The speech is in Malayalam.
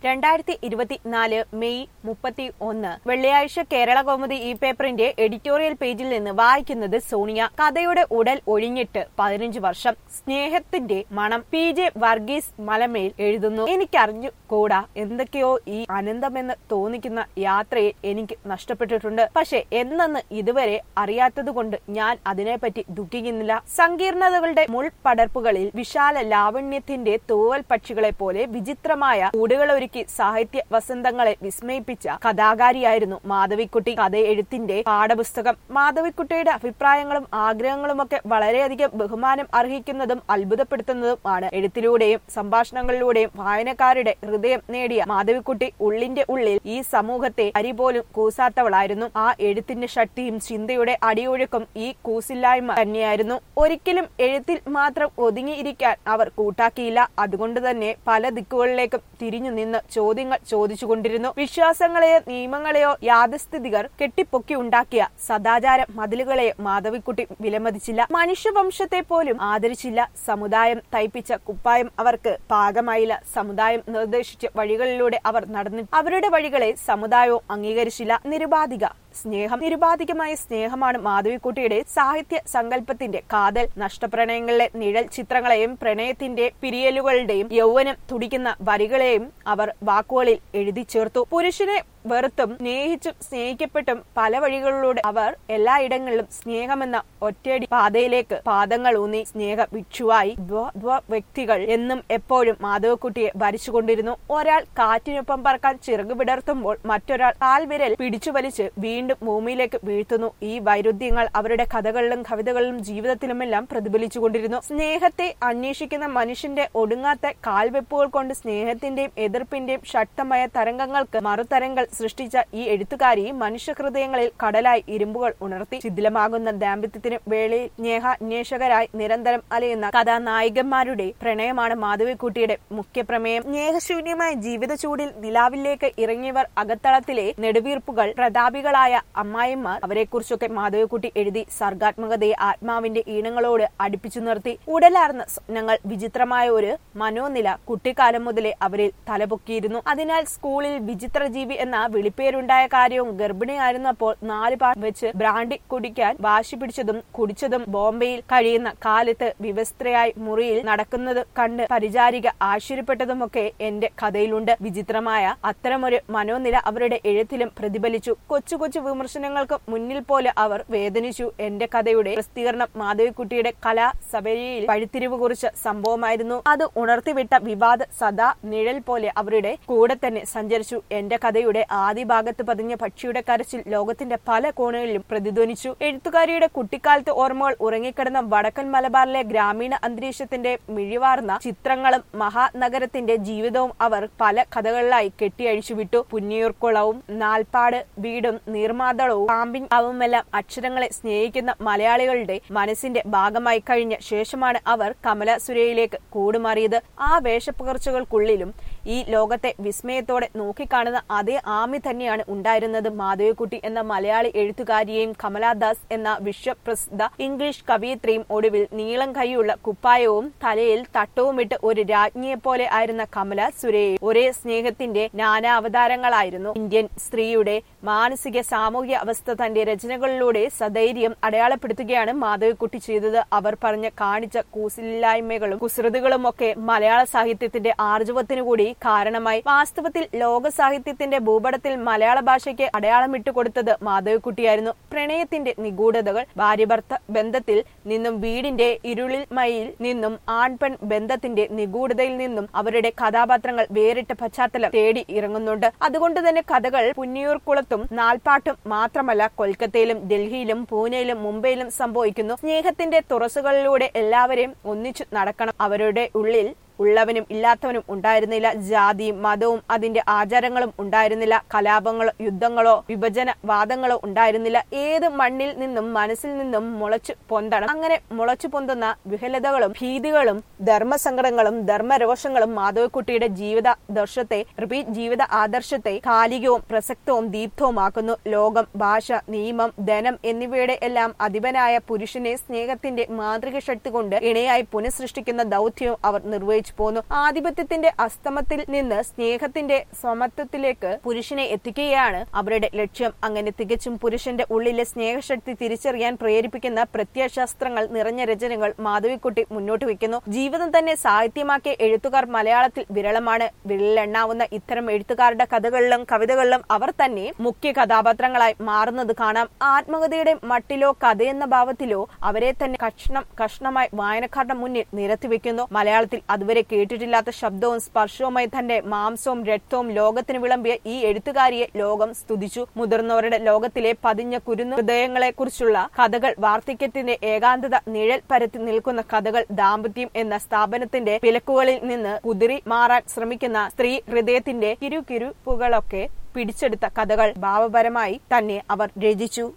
രണ്ടായിരത്തി ഇരുപത്തിനാല് മെയ് മുപ്പത്തി ഒന്ന് വെള്ളിയാഴ്ച കേരള കൗമുദി ഈ പേപ്പറിന്റെ എഡിറ്റോറിയൽ പേജിൽ നിന്ന് വായിക്കുന്നത് സോണിയ കഥയുടെ ഉടൽ ഒഴിഞ്ഞിട്ട് പതിനഞ്ച് വർഷം സ്നേഹത്തിന്റെ മണം പി ജെ വർഗീസ് മലമേൽ എഴുതുന്നു എനിക്കറിഞ്ഞു കൂടാ എന്തൊക്കെയോ ഈ അനന്തമെന്ന് തോന്നിക്കുന്ന യാത്രയിൽ എനിക്ക് നഷ്ടപ്പെട്ടിട്ടുണ്ട് പക്ഷെ എന്നെന്ന് ഇതുവരെ അറിയാത്തതുകൊണ്ട് ഞാൻ അതിനെപ്പറ്റി ദുഃഖിക്കുന്നില്ല സങ്കീർണതകളുടെ മുൾപടർപ്പുകളിൽ വിശാല ലാവണ്യത്തിന്റെ തൂവൽ പക്ഷികളെ പോലെ വിചിത്രമായ കൂടുകളൊരുക്കി സാഹിത്യ വസന്തങ്ങളെ വിസ്മയിപ്പിച്ച കഥാകാരിയായിരുന്നു മാധവിക്കുട്ടി കഥ എഴുത്തിന്റെ പാഠപുസ്തകം മാധവിക്കുട്ടിയുടെ അഭിപ്രായങ്ങളും ആഗ്രഹങ്ങളുമൊക്കെ വളരെയധികം ബഹുമാനം അർഹിക്കുന്നതും അത്ഭുതപ്പെടുത്തുന്നതുമാണ് എഴുത്തിലൂടെയും സംഭാഷണങ്ങളിലൂടെയും വായനക്കാരുടെ ഹൃദയം നേടിയ മാധവിക്കുട്ടി ഉള്ളിന്റെ ഉള്ളിൽ ഈ സമൂഹത്തെ അരി പോലും കൂസാത്തവളായിരുന്നു ആ എഴുത്തിന്റെ ശക്തിയും ചിന്തയുടെ അടിയൊഴുക്കും ഈ കൂസില്ലായ്മ തന്നെയായിരുന്നു ഒരിക്കലും എഴുത്തിൽ മാത്രം ഒതുങ്ങിയിരിക്കാൻ അവർ കൂട്ടാക്കിയില്ല അതുകൊണ്ട് തന്നെ പല ദിക്കുകളിലേക്കും തിരിഞ്ഞു നിന്ന് ചോദ്യങ്ങൾ ചോദിച്ചുകൊണ്ടിരുന്നു വിശ്വാസങ്ങളെയോ നിയമങ്ങളെയോ യാഥാസ്ഥിതികർ കെട്ടിപ്പൊക്കി ഉണ്ടാക്കിയ സദാചാര മതിലുകളെയോ മാധവിക്കുട്ടി വിലമതിച്ചില്ല മനുഷ്യവംശത്തെ പോലും ആദരിച്ചില്ല സമുദായം തയ്പ്പിച്ച കുപ്പായം അവർക്ക് പാകമായില്ല സമുദായം നിർദ്ദേശിച്ച വഴികളിലൂടെ അവർ നടന്നു അവരുടെ വഴികളെ സമുദായവും അംഗീകരിച്ചില്ല നിരുപാധിക സ്നേഹം നിരുപാധികമായ സ്നേഹമാണ് മാധവിക്കുട്ടിയുടെ സാഹിത്യ സങ്കല്പത്തിന്റെ കാതൽ നഷ്ടപ്രണയങ്ങളിലെ നിഴൽ ചിത്രങ്ങളെയും പ്രണയത്തിന്റെ പിരിയലുകളുടെയും യൗവനം തുടിക്കുന്ന വരികളെയും അവർ വാക്കുകളിൽ എഴുതി ചേർത്തു പുരുഷനെ വെറുത്തും സ്നേഹിച്ചും സ്നേഹിക്കപ്പെട്ടും പല വഴികളിലൂടെ അവർ എല്ലായിടങ്ങളിലും സ്നേഹമെന്ന ഒറ്റയടി പാതയിലേക്ക് പാദങ്ങൾ ഊന്നി സ്നേഹ ഭിക്ഷുവായി വ്യക്തികൾ എന്നും എപ്പോഴും മാധവക്കുട്ടിയെ ഭരിച്ചുകൊണ്ടിരുന്നു ഒരാൾ കാറ്റിനൊപ്പം പറക്കാൻ ചിറകു വിടർത്തുമ്പോൾ മറ്റൊരാൾ കാൽവിരൽ പിടിച്ചു വലിച്ച് വീണ്ടും ഭൂമിയിലേക്ക് വീഴ്ത്തുന്നു ഈ വൈരുദ്ധ്യങ്ങൾ അവരുടെ കഥകളിലും കവിതകളിലും ജീവിതത്തിലുമെല്ലാം പ്രതിഫലിച്ചുകൊണ്ടിരുന്നു സ്നേഹത്തെ അന്വേഷിക്കുന്ന മനുഷ്യന്റെ ഒടുങ്ങാത്ത കാൽവെപ്പുകൾ കൊണ്ട് സ്നേഹത്തിന്റെയും എതിർപ്പിന്റെയും ശക്തമായ തരംഗങ്ങൾക്ക് മറുതരങ്ങൾ സൃഷ്ടിച്ച ഈ എഴുത്തുകാരി മനുഷ്യഹൃദയങ്ങളിൽ കടലായി ഇരുമ്പുകൾ ഉണർത്തി ശിഥിലമാകുന്ന ദാമ്പത്യത്തിന് വേളയിൽ സ്നേഹാന്വേഷകരായി നിരന്തരം അലയുന്ന കഥാനായികന്മാരുടെ പ്രണയമാണ് മാധവിക്കുട്ടിയുടെ മുഖ്യ പ്രമേയം സ്നേഹശൂന്യമായ ജീവിത ചൂടിൽ നിലാവിലേക്ക് ഇറങ്ങിയവർ അകത്തളത്തിലെ നെടുവീർപ്പുകൾ പ്രതാപികളായ അമ്മായിമാർ അവരെക്കുറിച്ചൊക്കെ മാധവിക്കുട്ടി എഴുതി സർഗാത്മകതയെ ആത്മാവിന്റെ ഈണങ്ങളോട് അടുപ്പിച്ചു നിർത്തി ഉടലാർന്ന സ്വപ്നങ്ങൾ വിചിത്രമായ ഒരു മനോനില കുട്ടിക്കാലം മുതലേ അവരിൽ തലപൊക്കിയിരുന്നു അതിനാൽ സ്കൂളിൽ വിചിത്ര ജീവി എന്ന വിളിപ്പേരുണ്ടായ കാര്യവും ഗർഭിണിയായിരുന്നപ്പോൾ നാല് പാർ വെച്ച് ബ്രാൻഡി കുടിക്കാൻ വാശി പിടിച്ചതും കുടിച്ചതും ബോംബെയിൽ കഴിയുന്ന കാലത്ത് വിവസ്ത്രയായി മുറിയിൽ നടക്കുന്നത് കണ്ട് പരിചാരിക ആശ്ചര്യപ്പെട്ടതുമൊക്കെ എന്റെ കഥയിലുണ്ട് വിചിത്രമായ അത്തരമൊരു മനോനില അവരുടെ എഴുത്തിലും പ്രതിഫലിച്ചു കൊച്ചു കൊച്ചു വിമർശനങ്ങൾക്ക് മുന്നിൽ പോലെ അവർ വേദനിച്ചു എന്റെ കഥയുടെ പ്രസിദ്ധീകരണം മാധവിക്കുട്ടിയുടെ കലാ സബരിയിൽ പഴുത്തിരിവ് കുറിച്ച സംഭവമായിരുന്നു അത് ഉണർത്തിവിട്ട വിവാദ സദാ നിഴൽ പോലെ അവരുടെ കൂടെ തന്നെ സഞ്ചരിച്ചു എന്റെ കഥയുടെ ആദ്യ ഭാഗത്ത് പതിഞ്ഞ പക്ഷിയുടെ കരച്ചിൽ ലോകത്തിന്റെ പല കോണുകളിലും പ്രതിധ്വനിച്ചു എഴുത്തുകാരിയുടെ കുട്ടിക്കാലത്ത് ഓർമ്മകൾ ഉറങ്ങിക്കിടന്ന വടക്കൻ മലബാറിലെ ഗ്രാമീണ അന്തരീക്ഷത്തിന്റെ മിഴിവാർന്ന ചിത്രങ്ങളും മഹാനഗരത്തിന്റെ ജീവിതവും അവർ പല കഥകളിലായി കെട്ടിയഴിച്ചു വിട്ടു പുന്നിയൂർക്കുളവും നാൽപ്പാട് വീടും നീർമാതളവും പാമ്പിൻ അവമെല്ലാം അക്ഷരങ്ങളെ സ്നേഹിക്കുന്ന മലയാളികളുടെ മനസ്സിന്റെ ഭാഗമായി കഴിഞ്ഞ ശേഷമാണ് അവർ കമല സുരയിലേക്ക് കൂടുമാറിയത് ആ വേഷപ്പകർച്ചകൾക്കുള്ളിലും ഈ ലോകത്തെ വിസ്മയത്തോടെ നോക്കിക്കാണുന്ന അതേ ആമി തന്നെയാണ് ഉണ്ടായിരുന്നത് മാധവിക്കുട്ടി എന്ന മലയാളി എഴുത്തുകാരിയെയും കമലാദാസ് എന്ന വിശ്വപ്രസിദ്ധ ഇംഗ്ലീഷ് കവിയത്രിയും ഒടുവിൽ നീളം കൈയുള്ള കുപ്പായവും തലയിൽ തട്ടവുമിട്ട് ഒരു രാജ്ഞിയെ പോലെ ആയിരുന്ന കമല സുരയെ ഒരേ സ്നേഹത്തിന്റെ നാനാ അവതാരങ്ങളായിരുന്നു ഇന്ത്യൻ സ്ത്രീയുടെ മാനസിക സാമൂഹ്യ അവസ്ഥ തന്റെ രചനകളിലൂടെ സധൈര്യം അടയാളപ്പെടുത്തുകയാണ് മാധവിക്കുട്ടി ചെയ്തത് അവർ പറഞ്ഞ കാണിച്ച കൂസില്ലായ്മകളും കുസൃതികളും ഒക്കെ മലയാള സാഹിത്യത്തിന്റെ ആർജവത്തിനു കൂടി കാരണമായി വാസ്തവത്തിൽ ലോക സാഹിത്യത്തിന്റെ ഭൂപടത്തിൽ മലയാള ഭാഷയ്ക്ക് അടയാളമിട്ട് കൊടുത്തത് മാധവിക്കുട്ടിയായിരുന്നു പ്രണയത്തിന്റെ നിഗൂഢതകൾ ഭാര്യഭർത്ത ബന്ധത്തിൽ നിന്നും വീടിന്റെ ഇരുളിമയിൽ നിന്നും ആൺപെൺ ബന്ധത്തിന്റെ നിഗൂഢതയിൽ നിന്നും അവരുടെ കഥാപാത്രങ്ങൾ വേറിട്ട പശ്ചാത്തലം തേടി ഇറങ്ങുന്നുണ്ട് അതുകൊണ്ട് തന്നെ കഥകൾ പുന്നിയൂർക്കുളത്തും നാൽപ്പാട്ടും മാത്രമല്ല കൊൽക്കത്തയിലും ഡൽഹിയിലും പൂനെയിലും മുംബൈയിലും സംഭവിക്കുന്നു സ്നേഹത്തിന്റെ തുറസുകളിലൂടെ എല്ലാവരെയും ഒന്നിച്ചു നടക്കണം അവരുടെ ഉള്ളിൽ ഉള്ളവനും ഇല്ലാത്തവനും ഉണ്ടായിരുന്നില്ല ജാതിയും മതവും അതിന്റെ ആചാരങ്ങളും ഉണ്ടായിരുന്നില്ല കലാപങ്ങളോ യുദ്ധങ്ങളോ വിഭജന വാദങ്ങളോ ഉണ്ടായിരുന്നില്ല ഏത് മണ്ണിൽ നിന്നും മനസ്സിൽ നിന്നും മുളച്ചു പൊന്തണം അങ്ങനെ മുളച്ചു പൊന്തുന്ന വിഹലതകളും ഭീതികളും ധർമ്മസങ്കടങ്ങളും ധർമ്മരോഷങ്ങളും മാധവക്കുട്ടിയുടെ ജീവിത ദർശത്തെ റിപ്പീറ്റ് ജീവിത ആദർശത്തെ കാലികവും പ്രസക്തവും ദീപ്തവുമാക്കുന്നു ലോകം ഭാഷ നിയമം ധനം എന്നിവയുടെ എല്ലാം അധിപനായ പുരുഷനെ സ്നേഹത്തിന്റെ മാതൃക ശക്തി കൊണ്ട് ഇണയായി പുനഃസൃഷ്ടിക്കുന്ന ദൗത്യവും അവർ നിർവഹിച്ചു ജീവിച്ചു പോന്നു ആധിപത്യത്തിന്റെ അസ്തമത്തിൽ നിന്ന് സ്നേഹത്തിന്റെ സമത്വത്തിലേക്ക് പുരുഷനെ എത്തിക്കുകയാണ് അവരുടെ ലക്ഷ്യം അങ്ങനെ തികച്ചും പുരുഷന്റെ ഉള്ളിലെ സ്നേഹശക്തി തിരിച്ചറിയാൻ പ്രേരിപ്പിക്കുന്ന പ്രത്യയശാസ്ത്രങ്ങൾ നിറഞ്ഞ രചനകൾ മാധവിക്കുട്ടി മുന്നോട്ട് വെക്കുന്നു ജീവിതം തന്നെ സാഹിത്യമാക്കിയ എഴുത്തുകാർ മലയാളത്തിൽ വിരളമാണ് വിരലിലെണ്ണാവുന്ന ഇത്തരം എഴുത്തുകാരുടെ കഥകളിലും കവിതകളിലും അവർ തന്നെ മുഖ്യ കഥാപാത്രങ്ങളായി മാറുന്നത് കാണാം ആത്മകഥയുടെ മട്ടിലോ കഥയെന്ന ഭാവത്തിലോ അവരെ തന്നെ കഷ്ണം കഷ്ണമായി വായനക്കാരുടെ മുന്നിൽ നിരത്തിവെക്കുന്നു മലയാളത്തിൽ അതുവരെ കേട്ടിട്ടില്ലാത്ത ശബ്ദവും സ്പർശവുമായി തന്റെ മാംസവും രക്തവും ലോകത്തിന് വിളമ്പിയ ഈ എഴുത്തുകാരിയെ ലോകം സ്തുതിച്ചു മുതിർന്നവരുടെ ലോകത്തിലെ പതിഞ്ഞ കുരുന്നു ഹൃദയങ്ങളെ കുറിച്ചുള്ള കഥകൾ വാർദ്ധക്യത്തിന്റെ ഏകാന്തത നിഴൽ പരത്തി നിൽക്കുന്ന കഥകൾ ദാമ്പത്യം എന്ന സ്ഥാപനത്തിന്റെ വിലക്കുകളിൽ നിന്ന് കുതിരി മാറാൻ ശ്രമിക്കുന്ന സ്ത്രീ ഹൃദയത്തിന്റെ കിരുകിരുപ്പുകളൊക്കെ പിടിച്ചെടുത്ത കഥകൾ ഭാവപരമായി തന്നെ അവർ രചിച്ചു